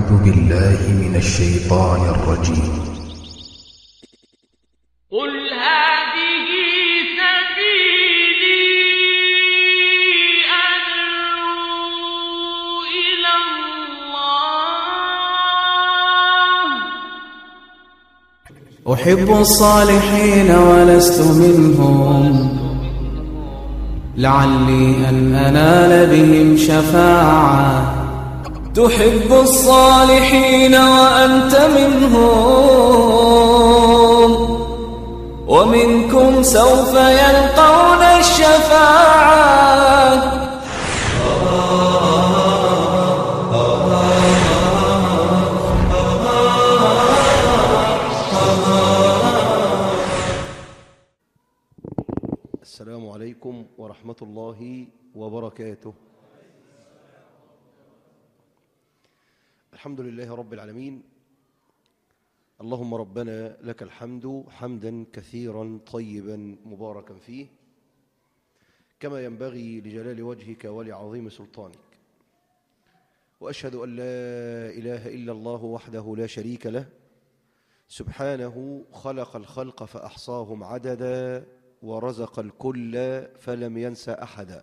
أعوذ بالله من الشيطان الرجيم قل هذه سبيلي أدعو إلى الله أحب الصالحين ولست منهم لعلي أن أنال بهم شفاعة تحب الصالحين وأنت منهم ومنكم سوف يلقون الشفاعة السلام عليكم ورحمة الله وبركاته الحمد لله رب العالمين اللهم ربنا لك الحمد حمدا كثيرا طيبا مباركا فيه كما ينبغي لجلال وجهك ولعظيم سلطانك وأشهد أن لا إله إلا الله وحده لا شريك له سبحانه خلق الخلق فأحصاهم عددا ورزق الكل فلم ينس أحدا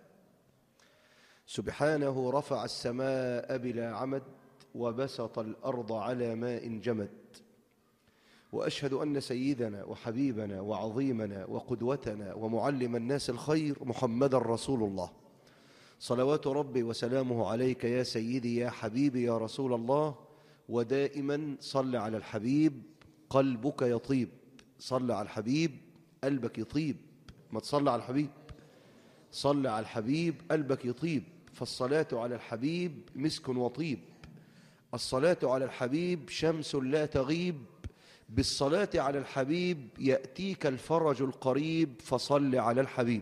سبحانه رفع السماء بلا عمد وبسط الأرض على ماء جمد وأشهد أن سيدنا وحبيبنا وعظيمنا وقدوتنا ومعلم الناس الخير محمد رسول الله صلوات ربي وسلامه عليك يا سيدي يا حبيبي يا رسول الله ودائما صل على الحبيب قلبك يطيب صل على الحبيب قلبك يطيب ما تصلي على الحبيب صل على الحبيب قلبك يطيب فالصلاة على الحبيب مسك وطيب الصلاة على الحبيب شمس لا تغيب بالصلاة على الحبيب يأتيك الفرج القريب فصل على الحبيب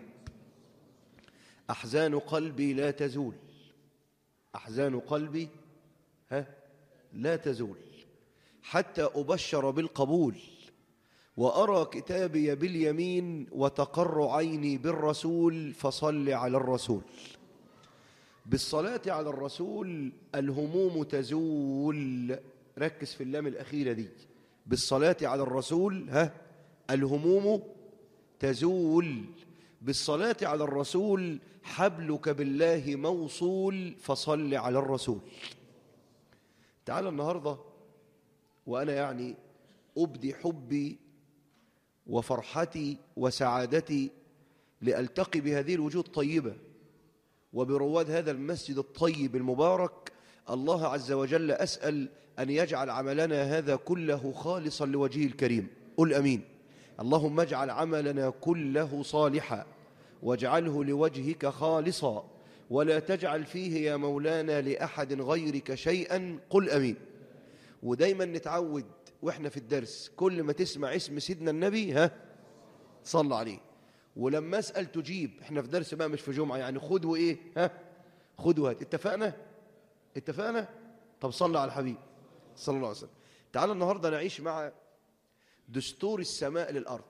أحزان قلبي لا تزول أحزان قلبي ها لا تزول حتى أبشر بالقبول وأرى كتابي باليمين وتقر عيني بالرسول فصل على الرسول بالصلاة على الرسول الهموم تزول ركز في اللام الأخيرة دي بالصلاة على الرسول ها الهموم تزول بالصلاة على الرسول حبلك بالله موصول فصل على الرسول تعال النهاردة وأنا يعني أبدي حبي وفرحتي وسعادتي لألتقي بهذه الوجوه الطيبة وبرواد هذا المسجد الطيب المبارك الله عز وجل أسأل أن يجعل عملنا هذا كله خالصا لوجهه الكريم قل أمين اللهم اجعل عملنا كله صالحا واجعله لوجهك خالصا ولا تجعل فيه يا مولانا لأحد غيرك شيئا قل أمين ودايما نتعود واحنا في الدرس كل ما تسمع اسم سيدنا النبي ها صل عليه ولما اسال تجيب احنا في درس بقى مش في جمعه يعني خد وايه ها خد وهات اتفقنا اتفقنا طب صلى على الحبيب صلى الله عليه وسلم تعال النهارده نعيش مع دستور السماء للارض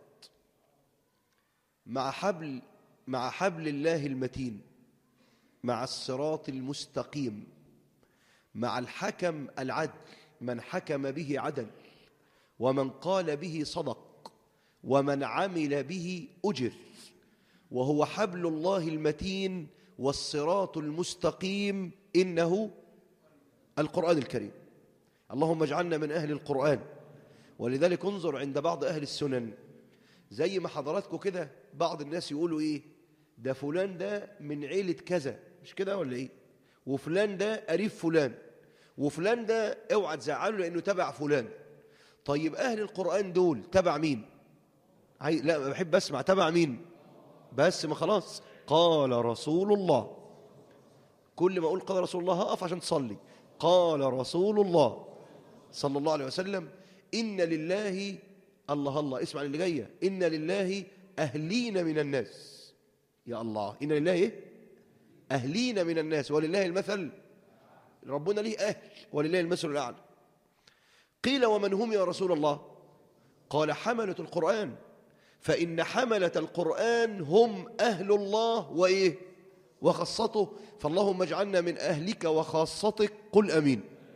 مع حبل مع حبل الله المتين مع الصراط المستقيم مع الحكم العدل من حكم به عدل ومن قال به صدق ومن عمل به أجر وهو حبل الله المتين والصراط المستقيم إنه القرآن الكريم اللهم اجعلنا من أهل القرآن ولذلك انظر عند بعض أهل السنن زي ما حضراتكم كده بعض الناس يقولوا إيه ده فلان ده من عيلة كذا مش كده ولا إيه وفلان ده قريب فلان وفلان ده اوعى تزعله لأنه تبع فلان طيب أهل القرآن دول تبع مين عاي... لا بحب أسمع تبع مين بس ما خلاص قال رسول الله كل ما أقول قال رسول الله هقف عشان تصلي قال رسول الله صلى الله عليه وسلم إن لله الله الله اسمع اللي جاية إن لله أهلين من الناس يا الله إن لله إيه؟ أهلين من الناس ولله المثل ربنا ليه أهل ولله المثل الأعلى قيل ومن هم يا رسول الله قال حملة القرآن فإن حملة القرآن هم أهل الله وإيه وخاصته فاللهم اجعلنا من أهلك وخاصتك قل أمين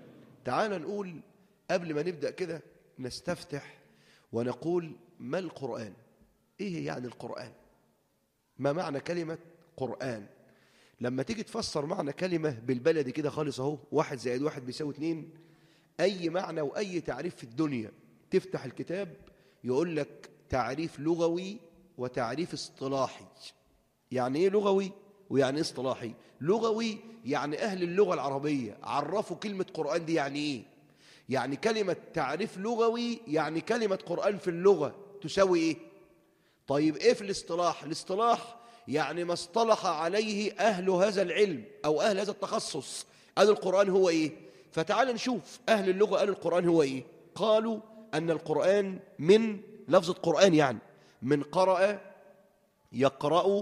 تعال نقول قبل ما نبدأ كده نستفتح ونقول ما القرآن ايه يعني القرآن ما معنى كلمة قرآن لما تيجي تفسر معنى كلمة بالبلدي كده خالص اهو واحد زائد واحد بيساوي اتنين أي معنى وأي تعريف في الدنيا تفتح الكتاب يقول لك تعريف لغوي وتعريف اصطلاحي يعني ايه لغوي ويعني ايه اصطلاحي لغوي يعني أهل اللغة العربية عرفوا كلمة قرآن دي يعني ايه يعني كلمة تعريف لغوي يعني كلمة قرآن في اللغة تساوي ايه طيب ايه في الاصطلاح الاصطلاح يعني ما اصطلح عليه أهل هذا العلم أو أهل هذا التخصص قالوا القرآن هو ايه فتعال نشوف أهل اللغة قالوا القرآن هو ايه قالوا أن القرآن من لفظة قرآن يعني من قرأ يقرأ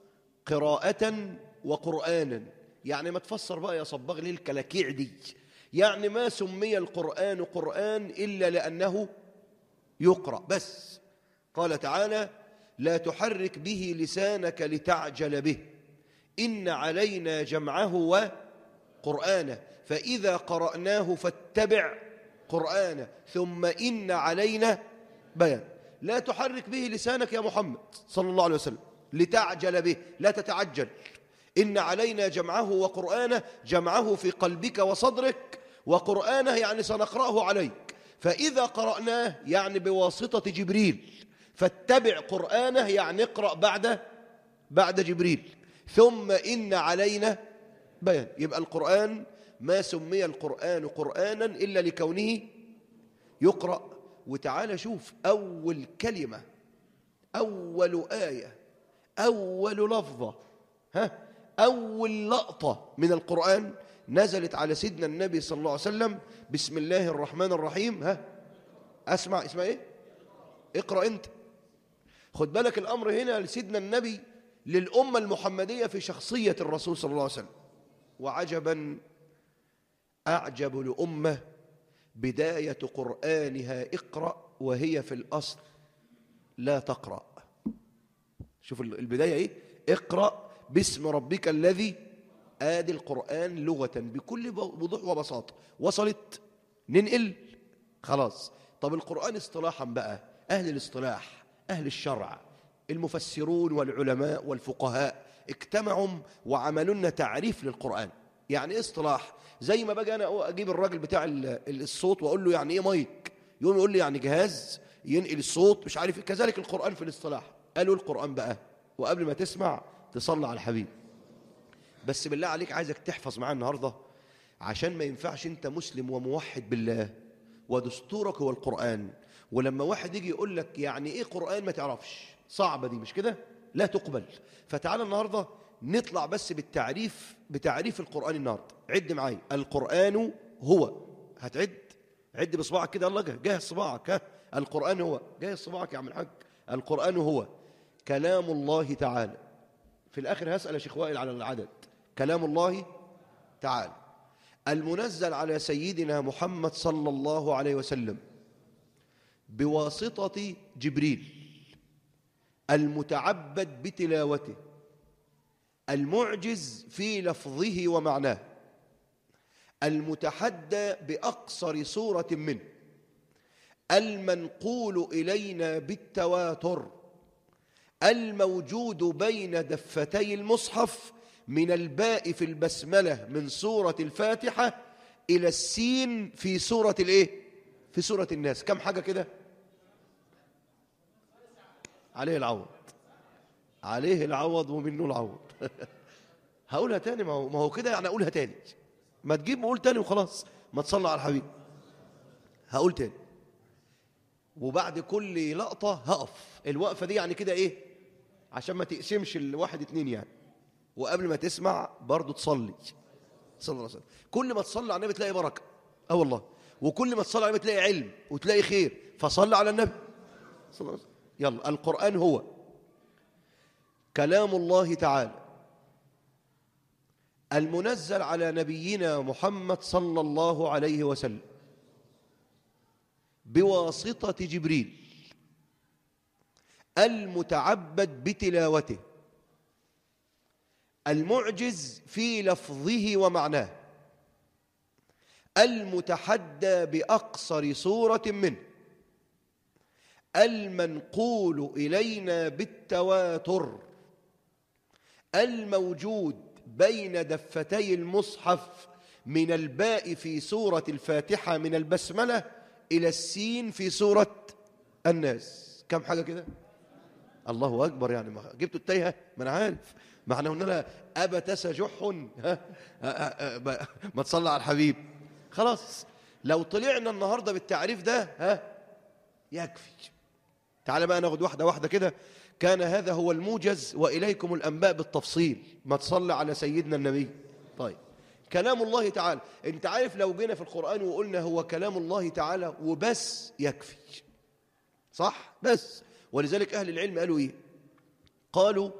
قراءة وقرآنا يعني ما تفسر بقى يا صباغ ليه الكلاكيع دي يعني ما سمي القرآن قرآن إلا لأنه يقرأ بس قال تعالى لا تحرك به لسانك لتعجل به إن علينا جمعه وقرآنه فإذا قرأناه فاتبع قرآنه ثم إن علينا بيان لا تحرك به لسانك يا محمد صلى الله عليه وسلم لتعجل به لا تتعجل إن علينا جمعه وقرآنه جمعه في قلبك وصدرك وقرآنه يعني سنقرأه عليك فإذا قرأناه يعني بواسطة جبريل فاتبع قرآنه يعني اقرأ بعد بعد جبريل ثم إن علينا بيان يبقى القرآن ما سمي القرآن قرآنا إلا لكونه يقرأ وتعالى شوف أول كلمة أول آية أول لفظة ها أول لقطة من القرآن نزلت على سيدنا النبي صلى الله عليه وسلم بسم الله الرحمن الرحيم ها أسمع اسمع إيه اقرأ أنت خد بالك الأمر هنا لسيدنا النبي للأمة المحمدية في شخصية الرسول صلى الله عليه وسلم وعجبا أعجب لأمة بداية قرآنها اقرأ وهي في الأصل لا تقرأ شوف البداية إيه اقرأ باسم ربك الذي آدي القرآن لغة بكل وضوح وبساطة وصلت ننقل خلاص طب القرآن اصطلاحا بقى أهل الاصطلاح أهل الشرع المفسرون والعلماء والفقهاء اجتمعوا وعملوا لنا تعريف للقرآن يعني ايه اصطلاح زي ما باجي انا اجيب الراجل بتاع الصوت واقول له يعني ايه مايك يقوم يقول لي يعني جهاز ينقل الصوت مش عارف كذلك القرآن في الاصطلاح قالوا القرآن بقى وقبل ما تسمع تصلي على الحبيب بس بالله عليك عايزك تحفظ معايا النهارده عشان ما ينفعش انت مسلم وموحد بالله ودستورك هو القرآن ولما واحد يجي يقول لك يعني ايه قرآن ما تعرفش صعبة دي مش كده لا تقبل فتعال النهاردة نطلع بس بالتعريف بتعريف القرآن النهاردة عد معايا القرآن هو هتعد عد بصباعك كده الله جاهز صباعك ها القرآن هو جاهز صباعك يا عم الحاج القرآن هو كلام الله تعالى في الآخر هسأل يا شيخ وائل على العدد كلام الله تعالى المنزل على سيدنا محمد صلى الله عليه وسلم بواسطة جبريل المتعبد بتلاوته المعجز في لفظه ومعناه المتحدى بأقصر صورة منه المنقول إلينا بالتواتر الموجود بين دفتي المصحف من الباء في البسملة من سورة الفاتحة إلى السين في سورة الإيه؟ في سورة الناس كم حاجة كده؟ عليه العوض عليه العوض ومنه العوض هقولها تاني ما هو, ما هو كده يعني أقولها تاني ما تجيب وقول تاني وخلاص ما تصلى على الحبيب هقول تاني وبعد كل لقطة هقف الوقفة دي يعني كده إيه عشان ما تقسمش الواحد اتنين يعني وقبل ما تسمع برضو تصلي صلى الله عليه وسلم كل ما تصلي على النبي تلاقي بركة اه والله وكل ما تصلي على النبي تلاقي علم وتلاقي خير فصلي على النبي صلى الله عليه وسلم يلا القرآن هو كلام الله تعالى المنزل على نبينا محمد صلى الله عليه وسلم بواسطة جبريل المتعبد بتلاوته المعجز في لفظه ومعناه المتحدى بأقصر صورة منه المنقول إلينا بالتواتر الموجود بين دفتي المصحف من الباء في سورة الفاتحة من البسملة إلى السين في سورة الناس كم حاجة كده الله أكبر يعني ما جبتوا التايهة ما أنا عارف ما احنا قلنا لها أبتس جح ها ها- ها- ما تصلى على الحبيب خلاص لو طلعنا النهاردة بالتعريف ده ها يكفي تعال بقى ناخد واحدة واحدة كده كان هذا هو الموجز وإليكم الأنباء بالتفصيل ما تصلى على سيدنا النبي طيب كلام الله تعالى انت عارف لو جينا في القرآن وقلنا هو كلام الله تعالى وبس يكفي صح بس ولذلك أهل العلم قالوا إيه قالوا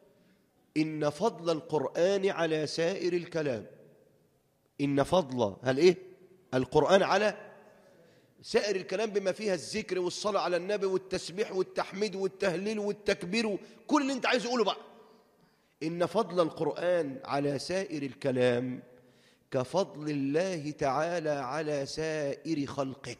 إن فضل القرآن على سائر الكلام إن فضل هل إيه القرآن على سائر الكلام بما فيها الذكر والصلاة على النبي والتسبيح والتحميد والتهليل والتكبير كل اللي انت عايز تقوله بقى إن فضل القرآن على سائر الكلام كفضل الله تعالى على سائر خلقه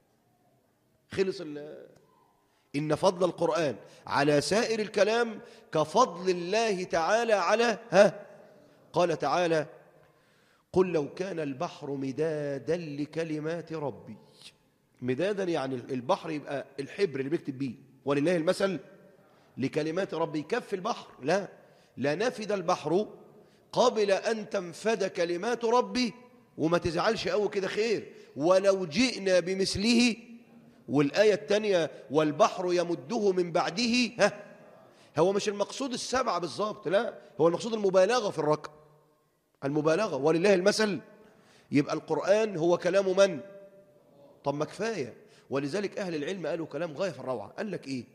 خلص ال إن فضل القرآن على سائر الكلام كفضل الله تعالى على ها قال تعالى قل لو كان البحر مدادا لكلمات ربي مدادا يعني البحر يبقى الحبر اللي بيكتب بيه ولله المثل لكلمات ربي يكفي البحر لا لا نفد البحر قبل أن تنفد كلمات ربي وما تزعلش قوي كده خير ولو جئنا بمثله والآية الثانية والبحر يمده من بعده ها هو مش المقصود السبعة بالظبط لا هو المقصود المبالغة في الرقم المبالغة ولله المثل يبقى القرآن هو كلام من طب ما كفاية ولذلك أهل العلم قالوا كلام غاية في الروعة قال لك إيه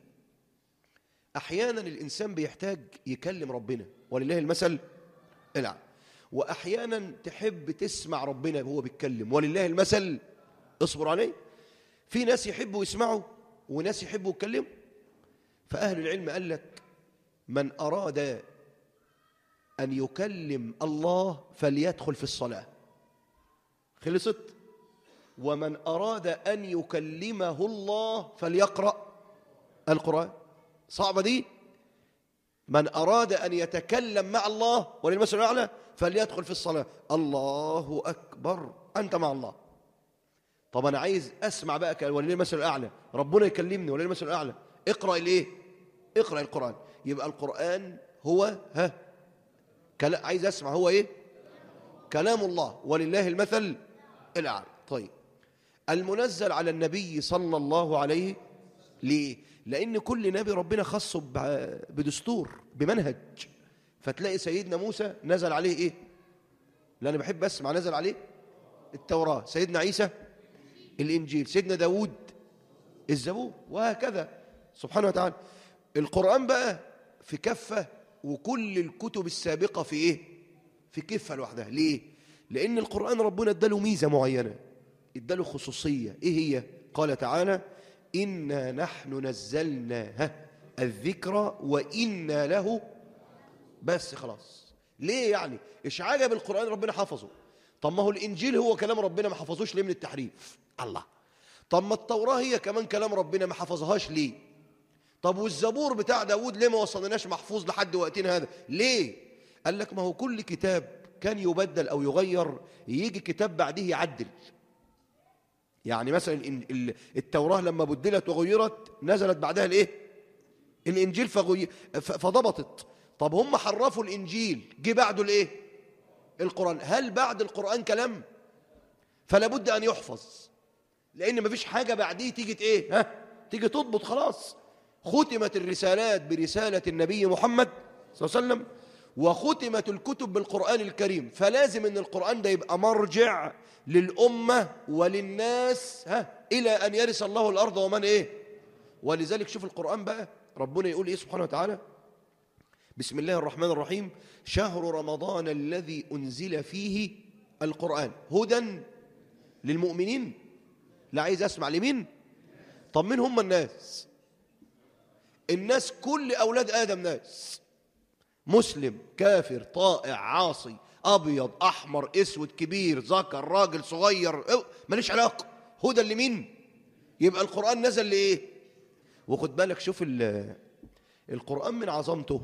أحيانا الإنسان بيحتاج يكلم ربنا ولله المثل العب وأحيانا تحب تسمع ربنا وهو بيتكلم ولله المثل اصبر عليه في ناس يحبوا يسمعوا وناس يحبوا يتكلموا فأهل العلم قال لك من أراد أن يكلم الله فليدخل في الصلاة خلصت ومن أراد أن يكلمه الله فليقرأ القرآن صعبة دي من أراد أن يتكلم مع الله وللمثل الأعلى فليدخل في الصلاة الله أكبر أنت مع الله طب أنا عايز أسمع بقى ولله المثل الأعلى ربنا يكلمني ولله المثل الأعلى اقرأ الإيه اقرأ القرآن يبقى القرآن هو ها كلا عايز أسمع هو إيه كلام الله ولله المثل الأعلى طيب المنزل على النبي صلى الله عليه ليه لأن كل نبي ربنا خصه بدستور بمنهج فتلاقي سيدنا موسى نزل عليه إيه لا أنا بحب أسمع نزل عليه التوراة سيدنا عيسى الإنجيل سيدنا داود الزبور وهكذا سبحانه وتعالى القرآن بقى في كفة وكل الكتب السابقة في إيه في كفة لوحدها ليه لأن القرآن ربنا اداله ميزة معينة اداله خصوصية إيه هي قال تعالى إنا نحن نزلنا الذكر وإنا له بس خلاص ليه يعني إيش عجب القرآن ربنا حفظه طب ما هو الإنجيل هو كلام ربنا ما حفظوش ليه من التحريف الله طب ما التوراة هي كمان كلام ربنا ما حفظهاش ليه طب والزبور بتاع داود ليه ما وصلناش محفوظ لحد وقتنا هذا ليه قال لك ما هو كل كتاب كان يبدل أو يغير يجي كتاب بعده يعدل يعني مثلا التوراة لما بدلت وغيرت نزلت بعدها الايه الانجيل فغي... فضبطت طب هم حرفوا الانجيل جه بعده الايه القرآن هل بعد القرآن كلام فلا بد ان يحفظ لان مفيش حاجة بعديه تيجي ايه ها تيجي تضبط خلاص ختمت الرسالات برسالة النبي محمد صلى الله عليه وسلم وختمت الكتب بالقرآن الكريم فلازم ان القرآن ده يبقى مرجع للأمة وللناس ها إلى أن يرث الله الأرض ومن إيه ولذلك شوف القرآن بقى ربنا يقول إيه سبحانه وتعالى بسم الله الرحمن الرحيم شهر رمضان الذي أنزل فيه القرآن هدى للمؤمنين لا عايز أسمع لمين طب مين هم الناس الناس كل أولاد آدم ناس مسلم كافر طائع عاصي ابيض احمر اسود كبير ذكر راجل صغير أو- ماليش علاقه هدى لمين يبقى القران نزل لايه وخد بالك شوف ال- القران من عظمته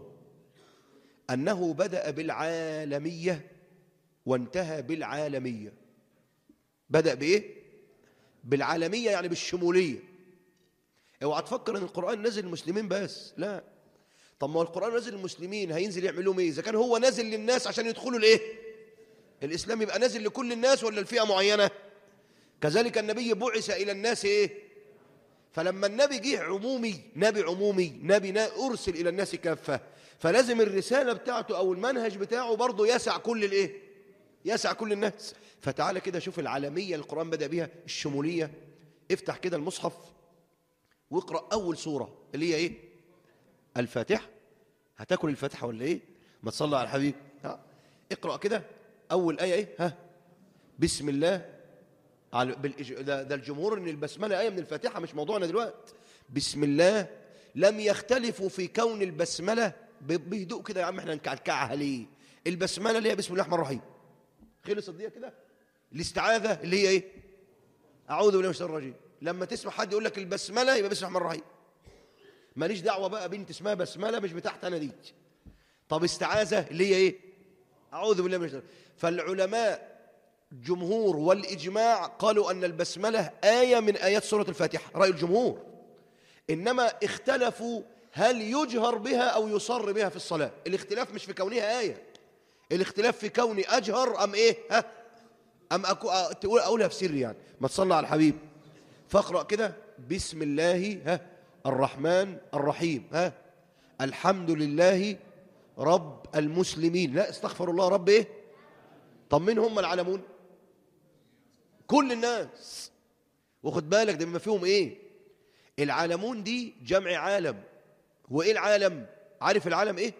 انه بدا بالعالميه وانتهى بالعالميه بدا بايه بالعالميه يعني بالشموليه اوعى تفكر ان القران نزل للمسلمين بس لا طب ما هو القران نزل للمسلمين هينزل يعمل لهم ايه اذا كان هو نازل للناس عشان يدخلوا الايه الاسلام يبقى نازل لكل الناس ولا لفئه معينه كذلك النبي بعث الى الناس ايه فلما النبي جه عمومي نبي عمومي نبي نا ارسل الى الناس كافه فلازم الرساله بتاعته او المنهج بتاعه برضه يسع كل الايه يسع كل الناس فتعالى كده شوف العالميه اللي القران بدا بيها الشموليه افتح كده المصحف واقرا اول سوره اللي هي ايه الفاتحه هتاكل الفاتحه ولا ايه ما تصلي على الحبيب ها اقرا كده اول ايه ايه ها بسم الله على بالإج... ده, ده الجمهور ان البسمله ايه من الفاتحه مش موضوعنا دلوقتي بسم الله لم يختلفوا في كون البسمله ب- بهدوء كده يا عم احنا نكعكعها ليه البسمله اللي هي بسم الله الرحمن الرحيم خلصت دي كده الاستعاذه اللي هي ايه اعوذ بالله من الشيطان الرجيم لما تسمع حد يقول لك البسمله يبقى بسم الله الرحمن الرحيم ماليش دعوه بقى بنت اسمها بسمله مش بتاعت انا دي طب استعاذه اللي هي ايه اعوذ بالله من الشيطان فالعلماء جمهور والاجماع قالوا ان البسمله ايه من ايات سوره الفاتحه راي الجمهور انما اختلفوا هل يجهر بها او يصر بها في الصلاه الاختلاف مش في كونها ايه الاختلاف في كوني اجهر ام ايه ها ام أكو أ- تقول اقولها في سري يعني ما تصلى على الحبيب فاقرا كده بسم الله ها الرحمن الرحيم ها الحمد لله رب المسلمين لا استغفر الله رب ايه طب مين هم العالمون كل الناس وخد بالك ده بما فيهم ايه العالمون دي جمع عالم وايه العالم عارف العالم ايه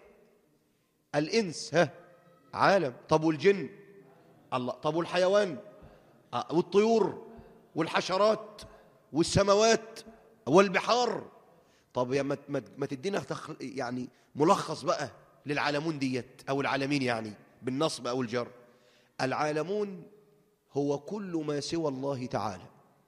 الانس ها عالم طب والجن الله طب والحيوان آه، والطيور والحشرات والسماوات والبحار طب يا ما ما- ما تدينا تخ... يعني ملخص بقى للعالمون ديت او العالمين يعني بالنصب او الجر العالمون هو كل ما سوى الله تعالى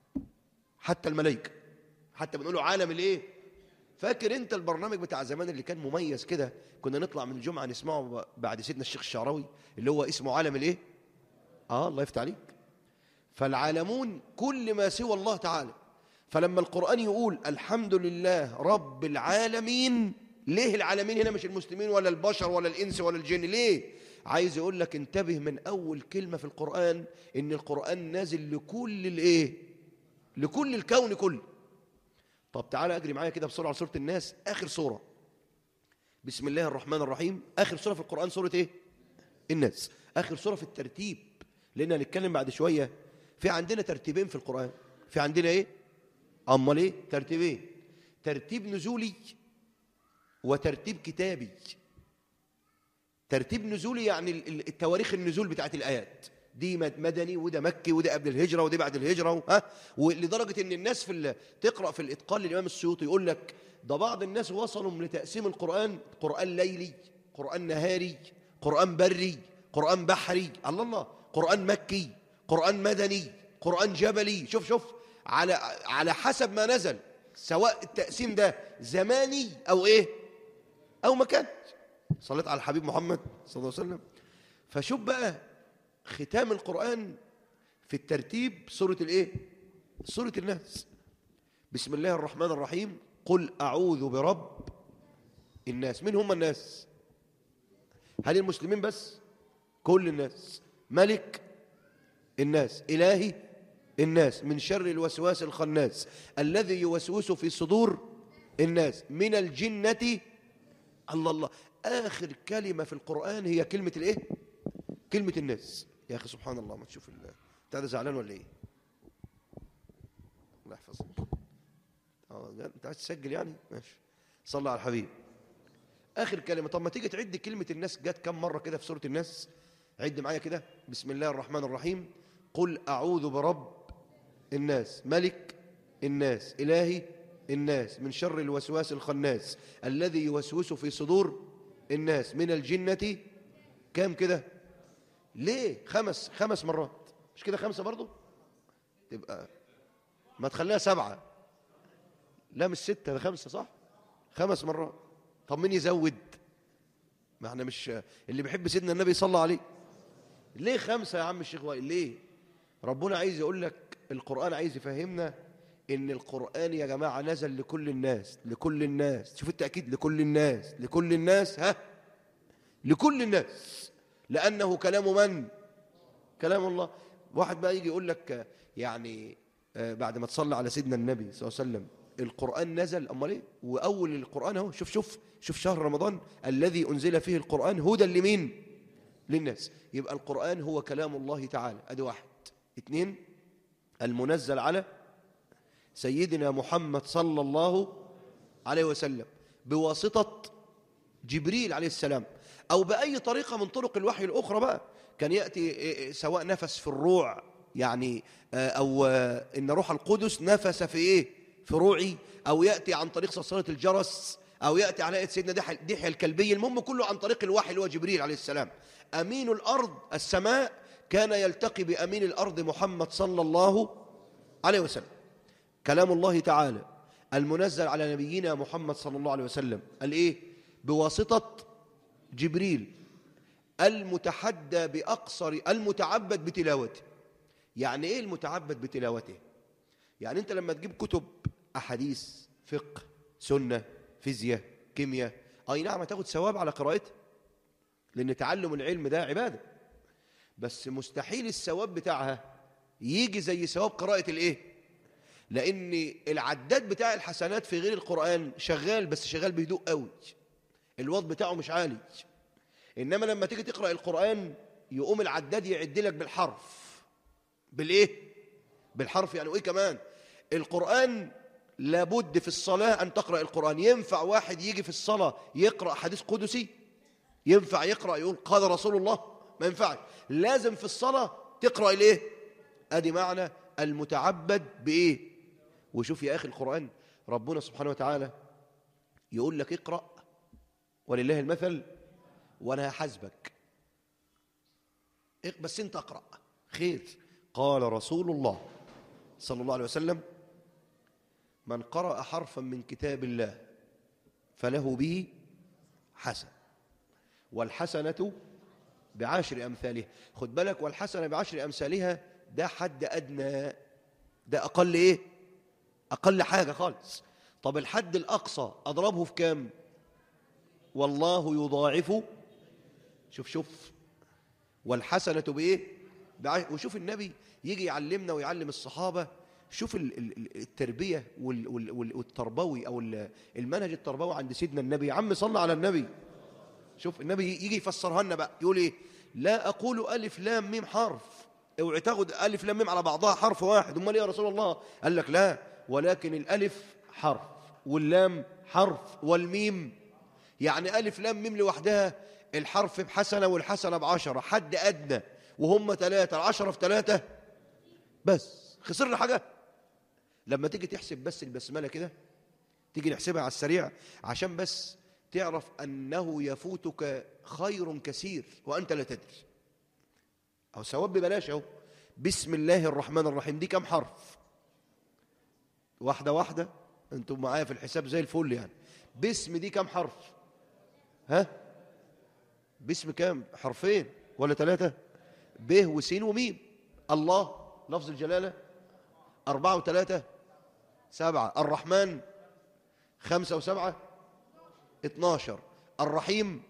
حتى الملائكه حتى بنقوله عالم الايه فاكر انت البرنامج بتاع زمان اللي كان مميز كده كنا نطلع من الجمعه نسمعه بعد سيدنا الشيخ الشعراوي اللي هو اسمه عالم الايه اه الله يفتح عليك فالعالمون كل ما سوى الله تعالى فلما القرآن يقول الحمد لله رب العالمين ليه العالمين هنا مش المسلمين ولا البشر ولا الإنس ولا الجن ليه عايز يقول لك انتبه من أول كلمة في القرآن إن القرآن نازل لكل الإيه لكل الكون كله طب تعالى أجري معايا كده بسرعة على سورة الناس آخر سورة بسم الله الرحمن الرحيم آخر سورة في القرآن سورة إيه الناس آخر سورة في الترتيب لأن هنتكلم بعد شوية في عندنا ترتيبين في القرآن في عندنا إيه أمال إيه ترتيبين ترتيب نزولي وترتيب كتابي ترتيب نزولي يعني ال- ال- التواريخ النزول بتاعت الآيات دي مد- مدني وده مكي وده قبل الهجرة وده بعد الهجرة ها ولدرجة إن الناس في ال- تقرأ في الإتقان للإمام السيوطي يقول لك ده بعض الناس وصلوا لتقسيم القرآن قرآن ليلي قرآن نهاري قرآن بري قرآن بحري الله الله قرآن مكي قرآن مدني قرآن جبلي شوف شوف على على حسب ما نزل سواء التقسيم ده زماني أو إيه أو مكان صليت على الحبيب محمد صلى الله عليه وسلم فشوف بقى ختام القرآن في الترتيب سورة الإيه سورة الناس بسم الله الرحمن الرحيم قل أعوذ برب الناس من هم الناس هل المسلمين بس كل الناس ملك الناس إلهي الناس من شر الوسواس الخناس الذي يوسوس في صدور الناس من الجنة الله الله آخر كلمة في القرآن هي كلمة الإيه؟ كلمة الناس يا أخي سبحان الله ما تشوف ال- أنت هذا زعلان ولا إيه؟ الله يحفظك اه لا، أنت عايز تسجل يعني؟ ماشي صلى على الحبيب آخر كلمة طب ما تيجي تعد كلمة الناس جت كم مرة كده في سورة الناس عد معايا كده بسم الله الرحمن الرحيم قل أعوذ برب الناس ملك الناس إلهي الناس من شر الوسواس الخناس الذي يوسوس في صدور الناس من الجنة كام كده ليه خمس خمس مرات مش كده خمسة برضو تبقى ما تخليها سبعة لا مش ستة ده خمسة صح خمس مرات طب مين يزود ما احنا مش اللي بيحب سيدنا النبي صلى عليه ليه خمسة يا عم الشيخ وائل ليه ربنا عايز يقول لك القرآن عايز يفهمنا ان القرآن يا جماعة نزل لكل الناس لكل الناس شوف التأكيد لكل الناس لكل الناس ها لكل الناس لأنه كلام من كلام الله واحد بقى يجي يقول لك يعني آه، بعد ما تصلى على سيدنا النبي صلى الله عليه وسلم القرآن نزل أمال إيه وأول القرآن أهو شوف شوف شوف شهر رمضان الذي أنزل فيه القرآن هدى لمين للناس يبقى القرآن هو كلام الله تعالى أدي واحد اثنين المنزل على سيدنا محمد صلى الله عليه وسلم بواسطة جبريل عليه السلام أو بأي طريقة من طرق الوحي الأخرى بقى كان يأتي إيه إيه سواء نفس في الروع يعني آه، أو آه، إن روح القدس نفس في إيه في روعي أو يأتي عن طريق صلصلة الجرس أو يأتي على يد سيدنا دحية دحية الكلبي المهم كله عن طريق الوحي اللي هو جبريل عليه السلام أمين الأرض السماء كان يلتقي بأمين الأرض محمد صلى الله عليه وسلم كلام الله تعالى المنزل على نبينا محمد صلى الله عليه وسلم الايه بواسطه جبريل المتحدى باقصر المتعبد بتلاوته يعني ايه المتعبد بتلاوته يعني انت لما تجيب كتب احاديث فقه سنه فيزياء كيمياء اي نعم هتاخد ثواب على قراءتها لان تعلم العلم ده عباده بس مستحيل الثواب بتاعها يجي زي ثواب قراءه الايه لان العداد بتاع الحسنات في غير القرآن شغال بس شغال بهدوء قوي الوضع بتاعه مش عالي انما لما تيجي تقرأ القرآن يقوم العداد يعد لك بالحرف بالايه بالحرف يعني وايه كمان القرآن لابد في الصلاة أن تقرأ القرآن ينفع واحد يجي في الصلاة يقرأ حديث قدسي ينفع يقرأ يقول قال رسول الله ما ينفعش لازم في الصلاة تقرأ الايه ادي معنى المتعبد بايه وشوف يا اخي القرآن ربنا سبحانه وتعالى يقول لك اقرأ ولله المثل وانا هحاسبك اق- بس انت اقرأ خير قال رسول الله صلى الله عليه وسلم من قرأ حرفا من كتاب الله فله به حسن والحسنة بعشر أمثالها خد بالك والحسنة بعشر أمثالها ده حد أدنى ده أقل إيه أقل حاجة خالص طب الحد الأقصى أضربه في كام والله يضاعف شوف شوف والحسنة بإيه بعش... وشوف النبي يجي يعلمنا ويعلم الصحابة شوف ال- ال- ال- التربية وال- وال- وال- والتربوي أو ال- المنهج التربوي عند سيدنا النبي يا عم صلى على النبي شوف النبي يجي يفسرها لنا بقى يقول ايه لا اقول الف لام ميم حرف اوعي تاخد الف لام ميم على بعضها حرف واحد امال ايه يا رسول الله قال لك لا ولكن الالف حرف واللام حرف والميم يعني الف لام ميم لوحدها الحرف بحسنه والحسنه بعشره حد ادنى وهم ثلاثه العشره في ثلاثه بس خسرنا حاجه لما تيجي تحسب بس البسمله كده تيجي نحسبها على السريع عشان بس تعرف أنه يفوتك خير كثير وأنت لا تدري أو ثواب ببلاش أهو بسم الله الرحمن الرحيم دي كم حرف واحدة واحدة أنتم معايا في الحساب زي الفل يعني باسم دي كم حرف ها باسم كام حرفين ولا ثلاثة ب وسين وميم الله لفظ الجلالة أربعة وثلاثة سبعة الرحمن خمسة وسبعة اتناشر الرحيم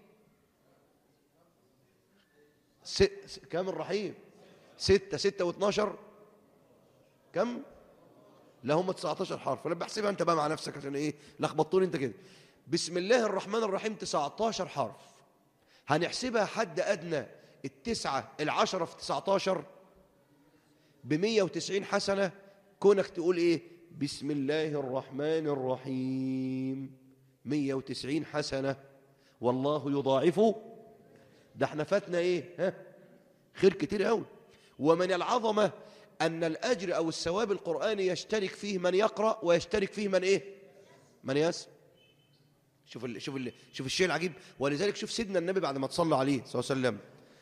س... س... كم الرحيم ستة ستة واتناشر كم لا هم 19 حرف انا بحسبها انت بقى مع نفسك عشان ايه لخبطوني انت كده بسم الله الرحمن الرحيم 19 حرف هنحسبها حد ادنى التسعة العشرة في 19 ب 190 حسنة كونك تقول ايه بسم الله الرحمن الرحيم 190 حسنة والله يضاعفه ده احنا فاتنا ايه ها خير كتير قوي ومن العظمة أن الأجر أو الثواب القرآني يشترك فيه من يقرأ ويشترك فيه من إيه من يسمع شوف ال... شوف ال... شوف الشيء العجيب ولذلك شوف سيدنا النبي بعد ما تصلى عليه صلى الله عليه وسلم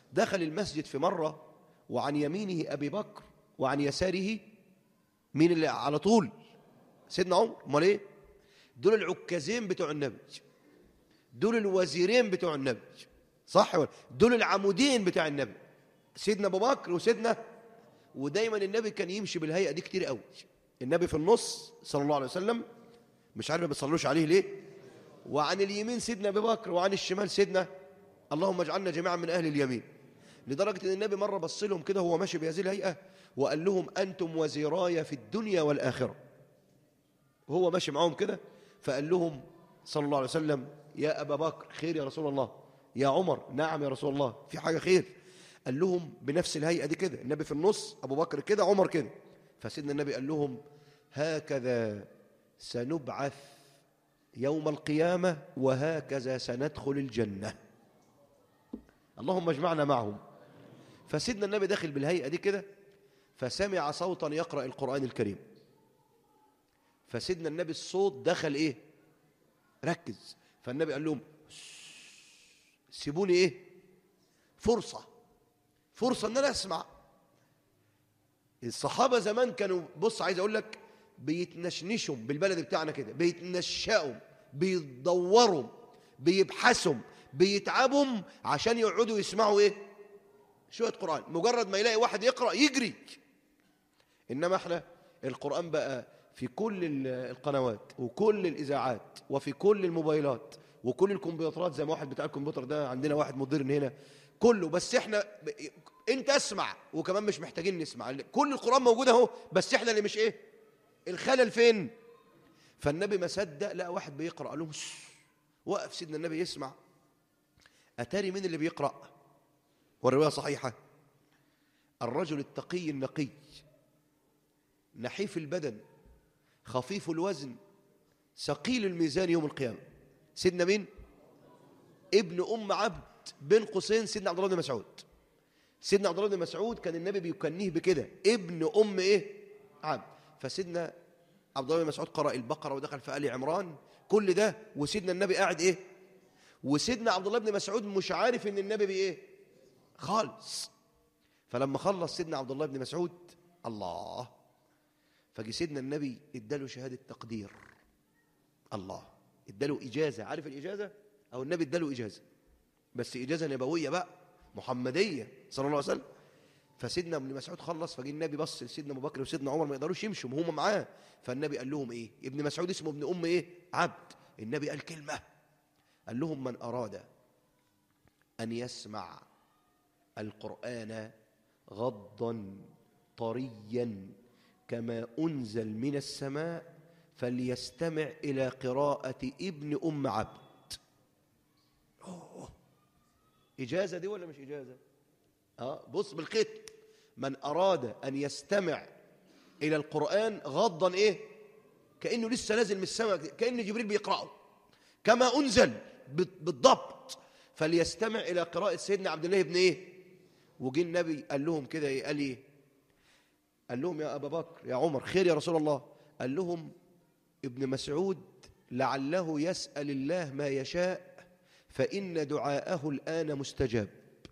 دخل المسجد في مرة وعن يمينه أبي بكر وعن يساره مين اللي على طول سيدنا عمر امال ايه دول العكازين بتوع النبي دول الوزيرين بتوع النبي صح ولا دول العمودين بتاع النبي سيدنا ابو بكر وسيدنا ودايما النبي كان يمشي بالهيئه دي كتير قوي النبي في النص صلى الله عليه وسلم مش عارف ما بيصلوش عليه ليه وعن اليمين سيدنا ابي بكر وعن الشمال سيدنا اللهم اجعلنا جميعا من اهل اليمين لدرجه ان النبي مره بص لهم كده وهو ماشي بهذه الهيئه وقال لهم انتم وزيراي في الدنيا والاخره وهو ماشي معاهم كده فقال لهم صلى الله عليه وسلم يا ابا بكر خير يا رسول الله يا عمر نعم يا رسول الله في حاجه خير قال لهم بنفس الهيئه دي كده النبي في النص ابو بكر كده عمر كده فسيدنا النبي قال لهم هكذا سنبعث يوم القيامه وهكذا سندخل الجنه اللهم اجمعنا معهم فسيدنا النبي داخل بالهيئه دي كده فسمع صوتا يقرا القران الكريم فسيدنا النبي الصوت دخل ايه ركز فالنبي قال لهم سيبوني ايه فرصه فرصه ان انا اسمع الصحابه زمان كانوا بص عايز اقول لك بيتنشنشوا بالبلد بتاعنا كده بيتنشأوا بيدوروا بيبحثوا بيتعبوا عشان يقعدوا يسمعوا ايه شويه قران مجرد ما يلاقي واحد يقرا يجري انما احنا القران بقى في كل ال- القنوات وكل الاذاعات وفي كل الموبايلات وكل الكمبيوترات زي ما واحد بتاع الكمبيوتر ده عندنا واحد مدير هنا كله بس احنا ب... انت اسمع وكمان مش محتاجين نسمع كل القران موجود اهو بس احنا اللي مش ايه الخلل فين فالنبي ما صدق لقى واحد بيقرا قال لهم "شش". وقف سيدنا النبي يسمع اتاري مين اللي بيقرا والروايه صحيحه الرجل التقي النقي نحيف البدن خفيف الوزن ثقيل الميزان يوم القيامة سيدنا مين؟ ابن أم عبد بين قوسين سيدنا عبد الله بن مسعود سيدنا عبد الله بن مسعود كان النبي بيكنيه بكده ابن أم إيه؟ عبد فسيدنا عبد الله بن مسعود قرأ البقرة ودخل في آل عمران كل ده وسيدنا النبي قاعد إيه؟ وسيدنا عبد الله بن مسعود مش عارف إن النبي بإيه؟ خالص فلما خلص سيدنا عبد الله بن مسعود الله فجي سيدنا النبي اداله شهاده تقدير الله اداله اجازه عارف الاجازه او النبي اداله اجازه بس اجازه نبويه بقى محمديه صلى الله عليه وسلم فسيدنا ابن مسعود خلص فجي النبي بص لسيدنا ابو بكر وسيدنا عمر ما يقدروش يمشوا هم معاه فالنبي قال لهم ايه ابن مسعود اسمه ابن ام ايه عبد النبي قال كلمه قال لهم من اراد ان يسمع القران غضا طريا كما انزل من السماء فليستمع الى قراءه ابن ام عبد أوه. اجازه دي ولا مش اجازه اه بص بالختم من اراد ان يستمع الى القران غضا ايه كانه لسه نازل من السماء كان جبريل بيقراه كما انزل بال- بالضبط فليستمع الى قراءه سيدنا عبد الله بن ايه وجه النبي قال لهم كده ايه قال ايه قال لهم يا ابا بكر يا عمر خير يا رسول الله قال لهم ابن مسعود لعله يسال الله ما يشاء فان دعاءه الان مستجاب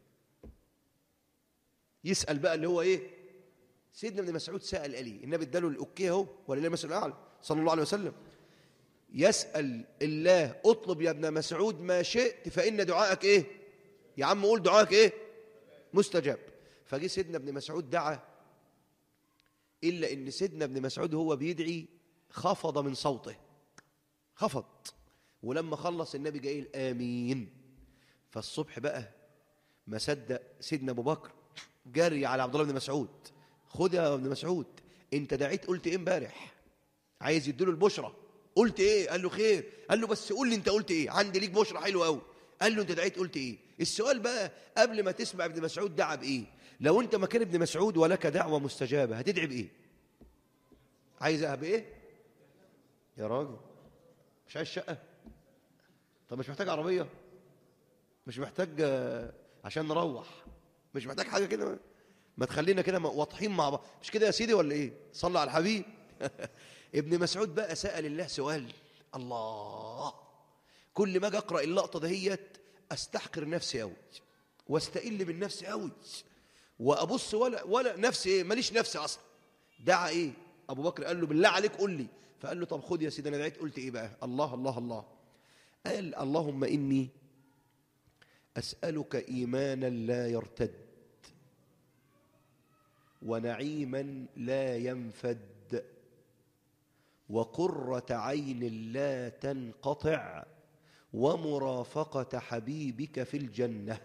يسال بقى اللي هو ايه سيدنا ابن مسعود سال علي النبي اداله الاوكي اهو ولله المثل الاعلى صلى الله عليه وسلم يسال الله اطلب يا ابن مسعود ما شئت فان دعائك ايه يا عم قول دعائك ايه مستجاب فجه سيدنا ابن مسعود دعا الا ان سيدنا ابن مسعود هو بيدعي خفض من صوته خفض ولما خلص النبي جاي قال امين فالصبح بقى ما صدق سيدنا ابو بكر جري على عبد الله بن مسعود خد يا ابن مسعود انت دعيت قلت ايه امبارح عايز يديله البشرى قلت ايه قال له خير قال له بس قول لي انت قلت ايه عندي ليك بشرى حلوه قوي قال له انت دعيت قلت ايه السؤال بقى قبل ما تسمع ابن مسعود دعا بايه لو انت مكان ابن مسعود ولك دعوه مستجابه هتدعي بايه عايزها بايه يا راجل مش عايز شقه طب مش محتاج عربيه مش محتاج آه، عشان نروح مش محتاج حاجه كده ما تخلينا كده واضحين مع بعض مش كده يا سيدي ولا ايه صلى على الحبيب ابن مسعود بقى سأل الله سؤال الله كل ما اجي اقرا اللقطه دهيت استحقر نفسي قوي واستقل بالنفس قوي وابص ولا ولا نفسي ايه ماليش نفسي اصلا دعا ايه ابو بكر قال له بالله عليك قول لي فقال له طب خد يا سيدي انا دعيت قلت ايه بقى الله الله الله قال اللهم اني اسالك ايمانا لا يرتد ونعيما لا ينفد وقرة عين لا تنقطع ومرافقة حبيبك في الجنة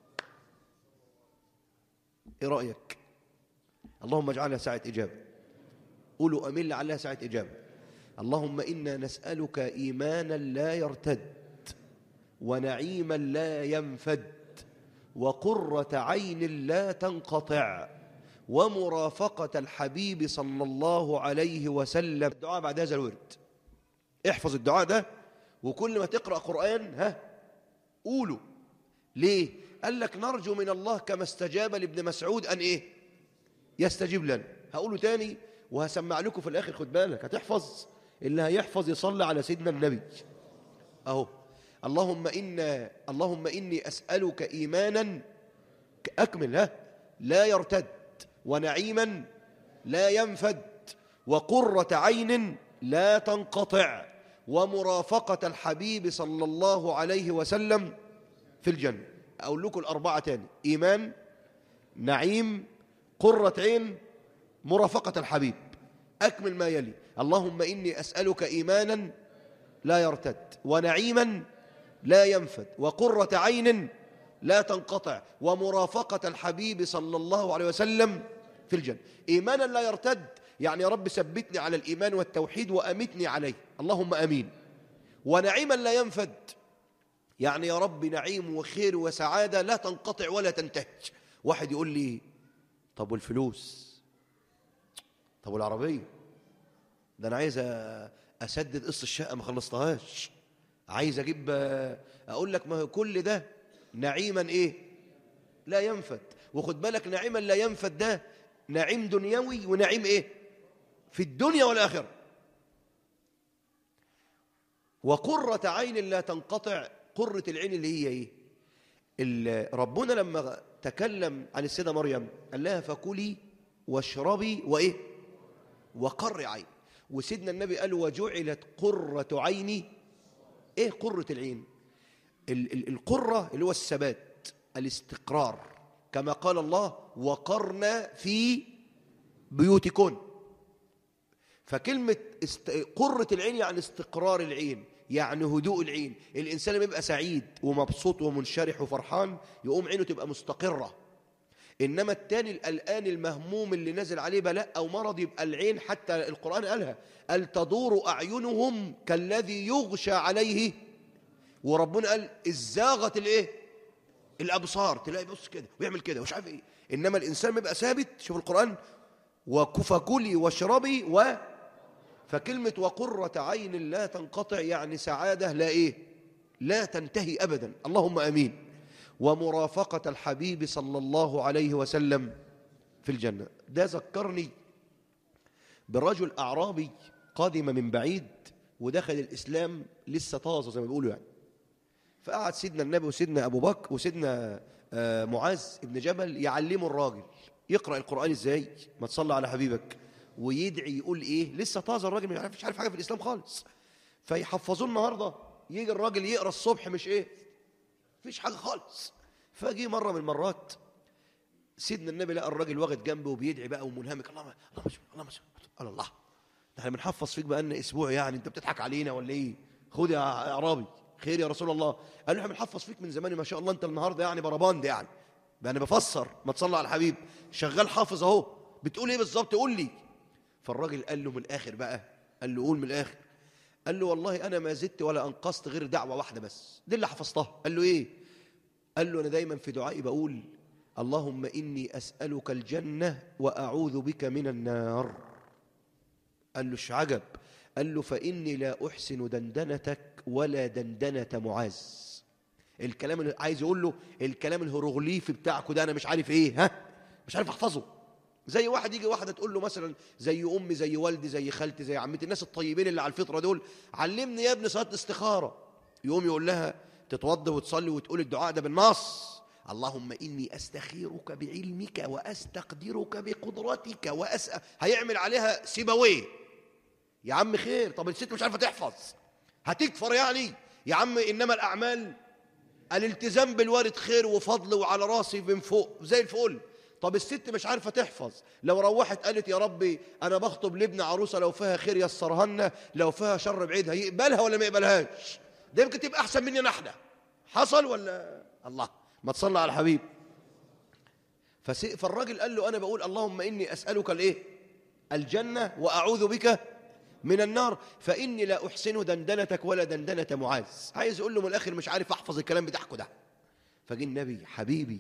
ايه رأيك اللهم اجعلها ساعة إجابة قولوا أمين لعلها ساعة إجابة اللهم إنا نسألك إيمانا لا يرتد ونعيما لا ينفد وقرة عين لا تنقطع ومرافقة الحبيب صلى الله عليه وسلم الدعاء بعد هذا الورد احفظ الدعاء ده وكل ما تقرأ قرآن ها قوله ليه قال لك نرجو من الله كما استجاب لابن مسعود أن إيه يستجيب لنا هقوله تاني وهسمع لكم في الآخر خد بالك هتحفظ اللي هيحفظ يصلي على سيدنا النبي أهو اللهم إنا اللهم إني أسألك إيمانا أكمل ها لا يرتد ونعيما لا ينفد وقرة عين لا تنقطع ومرافقة الحبيب صلى الله عليه وسلم في الجنة أقول لكم الأربعة تاني إيمان نعيم قرة عين مرافقة الحبيب أكمل ما يلي اللهم إني أسألك إيمانا لا يرتد ونعيما لا ينفد وقرة عين لا تنقطع ومرافقة الحبيب صلى الله عليه وسلم في الجنة إيمانا لا يرتد يعني يا رب ثبتني على الإيمان والتوحيد وأمتني عليه اللهم أمين ونعيما لا ينفد يعني يا رب نعيم وخير وسعادة لا تنقطع ولا تنتهي واحد يقول لي طب والفلوس طب والعربية ده أنا عايز أسدد قصة الشقة ما خلصتهاش عايز أجيب أقول لك ما هو كل ده نعيما إيه لا ينفد وخد بالك نعيما لا ينفد ده نعيم دنيوي ونعيم إيه في الدنيا والآخرة وقرة عين لا تنقطع قرة العين اللي هي إيه اللي ربنا لما تكلم عن السيدة مريم قال لها فكلي واشربي وإيه وقر عين وسيدنا النبي قال وجعلت قرة عيني إيه قرة العين ال ال القرة اللي هو الثبات الاستقرار كما قال الله وقرنا في بيوتكن فكلمة است... قرة العين يعني استقرار العين يعني هدوء العين الإنسان لما يبقى سعيد ومبسوط ومنشرح وفرحان يقوم عينه تبقى مستقرة إنما التاني القلقان المهموم اللي نزل عليه بلاء أو مرض يبقى العين حتى القرآن قالها قال تدور أعينهم كالذي يغشى عليه وربنا قال الزاغت الايه الابصار تلاقي بص كده ويعمل كده ومش عارف ايه انما الانسان بيبقى ثابت شوف القران وكفكلي واشربي و فكلمه وقره عين لا تنقطع يعني سعاده لا ايه لا تنتهي ابدا اللهم امين ومرافقه الحبيب صلى الله عليه وسلم في الجنه ده ذكرني برجل اعرابي قادم من بعيد ودخل الاسلام لسه طازه زي ما بيقولوا يعني فقعد سيدنا النبي وسيدنا أبو بكر وسيدنا آه معاذ ابن جبل يعلموا الراجل يقرأ القرآن إزاي ما تصلى على حبيبك ويدعي يقول إيه لسه طازة الراجل مش عارف مش عارف حاجة في الإسلام خالص فيحفظوه النهاردة يجي الراجل يقرأ الصبح مش إيه مفيش حاجة خالص فجي مرة من المرات سيدنا النبي لقى الراجل واخد جنبه وبيدعي بقى ومنهمك اللهم اللهم اللهم قال الله ده احنا بنحفظ فيك بقى لنا اسبوع يعني انت بتضحك علينا ولا ايه خد يا اعرابي خير يا رسول الله قال له احنا بنحفظ فيك من زمان ما شاء الله انت النهارده يعني برباند يعني ده انا بفسر ما تصلى على الحبيب شغال حافظ اهو بتقول ايه بالظبط قول لي فالراجل قال له من الاخر بقى قال له قول من الاخر قال له والله انا ما زدت ولا انقصت غير دعوه واحده بس دي اللي حفظتها قال له ايه قال له انا دايما في دعائي بقول اللهم اني اسالك الجنه واعوذ بك من النار قال له ايش عجب قال له فاني لا احسن دندنتك ولا دندنه معاذ الكلام اللي عايز يقول له الكلام الهيروغليفي بتاعكوا ده انا مش عارف ايه ها مش عارف احفظه زي واحد يجي واحده تقول له مثلا زي امي زي والدي زي خالتي زي عمتي الناس الطيبين اللي على الفطره دول علمني يا ابني صلاه الاستخاره يقوم يقول لها تتوضى وتصلي وتقول الدعاء ده بالنص اللهم إني أستخيرك بعلمك وأستقدرك بقدرتك وأسأل هيعمل عليها سيبويه يا عم خير طب الست مش عارفة تحفظ هتكفر يعني يا عم إنما الأعمال الالتزام بالوارد خير وفضل وعلى راسي من فوق زي الفل طب الست مش عارفة تحفظ لو روحت قالت يا ربي أنا بخطب لابن عروسة لو فيها خير يسرهن لو فيها شر بعيدها يقبلها ولا ما يقبلهاش ده يمكن تبقى أحسن مننا احنا حصل ولا الله ما تصلى على الحبيب فس- فالراجل قال له أنا بقول اللهم إني أسألك الإيه الجنة وأعوذ بك من النار فإني لا أحسن دندنتك ولا دندنة معاذ عايز يقول له من الآخر مش عارف أحفظ الكلام بتاعكم ده فجي النبي حبيبي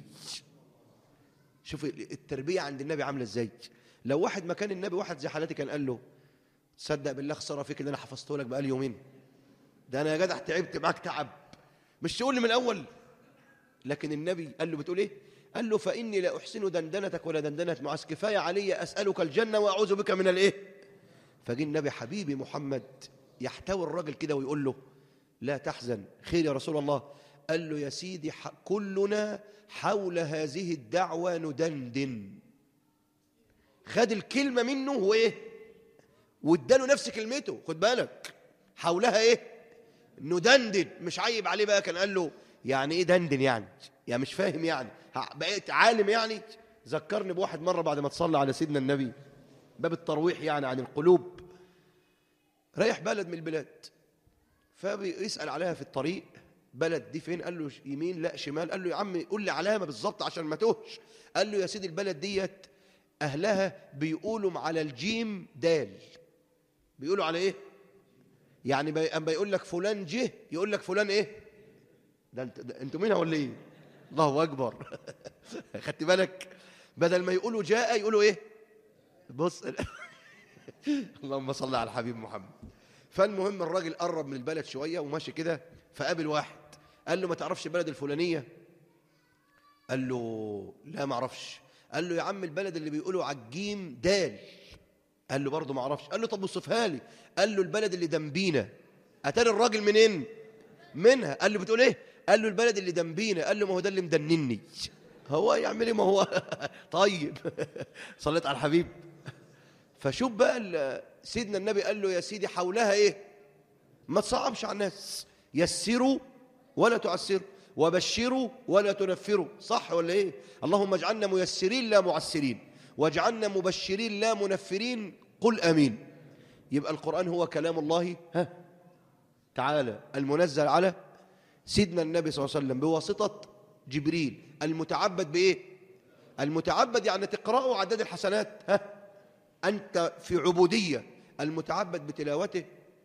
شوف التربية عند النبي عاملة ازاي لو واحد مكان النبي واحد زي حالتي كان قال له تصدق بالله خساره فيك اللي انا حفظته لك بقالي يومين ده انا يا جدع تعبت معاك تعب مش تقول لي من الاول لكن النبي قال له بتقول ايه قال له فاني لا احسن دندنتك ولا دندنه معاذ كفايه علي اسالك الجنه واعوذ بك من الايه فجي النبي حبيبي محمد يحتوي الراجل كده ويقول له لا تحزن خير يا رسول الله قال له يا سيدي ح- كلنا حول هذه الدعوة ندندن خد الكلمة منه وايه واداله نفس كلمته خد بالك حولها ايه ندندن مش عيب عليه بقى كان قال له يعني ايه دندن يعني يعني مش فاهم يعني ه- بقيت عالم يعني ذكرني بواحد مرة بعد ما تصلى على سيدنا النبي باب الترويح يعني عن القلوب رايح بلد من البلاد فبيسأل عليها في الطريق بلد دي فين قال له ش- يمين لا شمال قال له يا عم قول لي علامة بالظبط عشان ما توهش قال له يا سيدي البلد ديت أهلها بيقولوا على الجيم دال بيقولوا على إيه يعني بي- أما يقول لك فلان جه يقول لك فلان إيه ده انت ده انتوا مين ولا ايه الله اكبر خدت بالك بدل ما يقولوا جاء يقولوا ايه بص اللهم صل على الحبيب محمد فالمهم الراجل قرب من البلد شويه وماشي كده فقابل واحد قال له ما تعرفش البلد الفلانيه قال له لا ما اعرفش قال له يا عم البلد اللي بيقولوا على الجيم دال قال له برضه ما اعرفش قال له طب وصفها لي قال له البلد اللي دنبينا اتاري الراجل منين منها قال له بتقول ايه قال له البلد اللي دنبينا قال له ما هو ده اللي مدنني هو يعمل ايه ما هو طيب صليت على الحبيب فشوف بقى ال- سيدنا النبي قال له يا سيدي حولها ايه ما تصعبش على الناس يسروا ولا تعسروا وبشروا ولا تنفروا صح ولا ايه اللهم اجعلنا ميسرين لا معسرين واجعلنا مبشرين لا منفرين قل امين يبقى القران هو كلام الله ها تعالى المنزل على سيدنا النبي صلى الله عليه وسلم بواسطه جبريل المتعبد بايه المتعبد يعني تقراه عدد الحسنات ها أنت في عبودية المتعبد بتلاوته